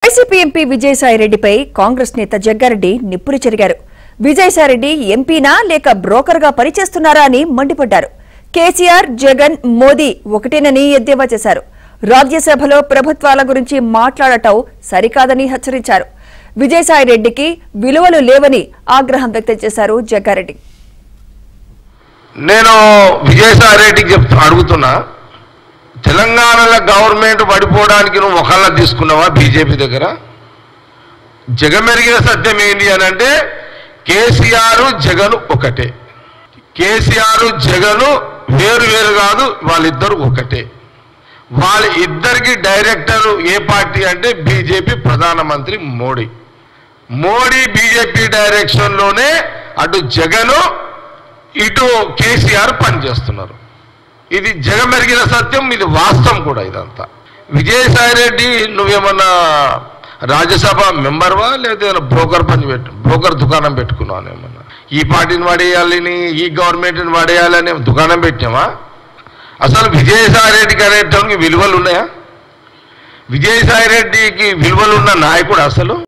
YCP MP విజయసాయిరెడ్డిపై Congress నేత జగ్గారెడ్డి నిప్పులు చెరిగారు విజయసాయిరెడ్డి ఎంపీనా లేక బ్రోకర్గా పనిచేస్తున్నారా అని మండిపడ్డారు కేసీఆర్ జగన్ మోదీ ఒకటేనని ఎద్దేవా చేశారు రాజ్యసభలో ప్రభుత్వాల గురించి మాట్లాడటం సరికాదని హెచ్చరించారు విజయసాయిరెడ్డికి విలువలు లేవని ఆగ్రహం వ్యక్తం చేశారు జగ్గారెడ్డి నేను విజయసాయి రెడ్డికి చెప్తూ అడుగుతున్నా తెలంగాణలో గవర్నమెంట్ పడిపోవడానికి నువ్వు ఒకళ్ళ తీసుకున్నావా బీజేపీ దగ్గర జగమెరిగిన సత్యం ఏంటి అని అంటే కేసీఆర్ జగన్ ఒకటే కేసీఆర్ జగన్ వేరు వేరు కాదు వాళ్ళిద్దరు ఒకటే వాళ్ళ ఇద్దరికి డైరెక్టర్ ఏ పార్టీ అంటే బీజేపీ ప్రధానమంత్రి మోడీ మోడీ బీజేపీ డైరెక్షన్లోనే అటు జగను ఇటు కేసీఆర్ పనిచేస్తున్నారు ఇది జగమెరిగిన సత్యం ఇది వాస్తవం కూడా ఇదంతా విజయసాయి రెడ్డి నువ్వేమన్నా రాజ్యసభ మెంబర్వా లేదా ఏదైనా బ్రోకర్ పని పెట్టు బ్రోకర్ దుకాణం పెట్టుకున్నావు ఏమన్నా ఈ పార్టీని పడేయాలని ఈ గవర్నమెంట్ని పడేయాలని దుకాణం పెట్టామా అసలు విజయసాయి రెడ్డికి అనేటానికి విలువలు ఉన్నాయా విజయసాయి రెడ్డికి విలువలు ఉన్న నాయకుడు అసలు